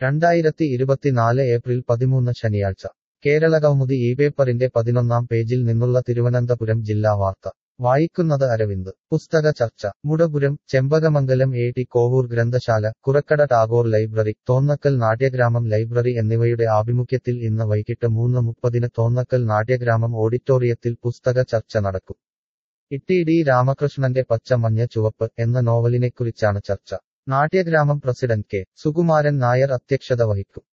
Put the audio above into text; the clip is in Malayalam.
രണ്ടായിരത്തി ഇരുപത്തിനാല് ഏപ്രിൽ പതിമൂന്ന് ശനിയാഴ്ച കേരള കൗമുദി ഈ പേപ്പറിന്റെ പതിനൊന്നാം പേജിൽ നിന്നുള്ള തിരുവനന്തപുരം ജില്ലാ വാർത്ത വായിക്കുന്നത് അരവിന്ദ് പുസ്തക ചർച്ച മുടപുരം ചെമ്പകമംഗലം എ ടി കോവൂർ ഗ്രന്ഥശാല കുറക്കട ടാഗോർ ലൈബ്രറി തോന്നക്കൽ നാട്യഗ്രാമം ലൈബ്രറി എന്നിവയുടെ ആഭിമുഖ്യത്തിൽ ഇന്ന് വൈകിട്ട് മൂന്ന് മുപ്പതിന് തോന്നക്കൽ നാട്യഗ്രാമം ഓഡിറ്റോറിയത്തിൽ പുസ്തക ചർച്ച നടക്കും ഇട്ടി ഡി രാമകൃഷ്ണന്റെ പച്ച മഞ്ഞ ചുവപ്പ് എന്ന നോവലിനെക്കുറിച്ചാണ് ചർച്ച നാട്യഗ്രാമം പ്രസിഡന്റ് കെ സുകുമാരൻ നായർ അധ്യക്ഷത വഹിക്കും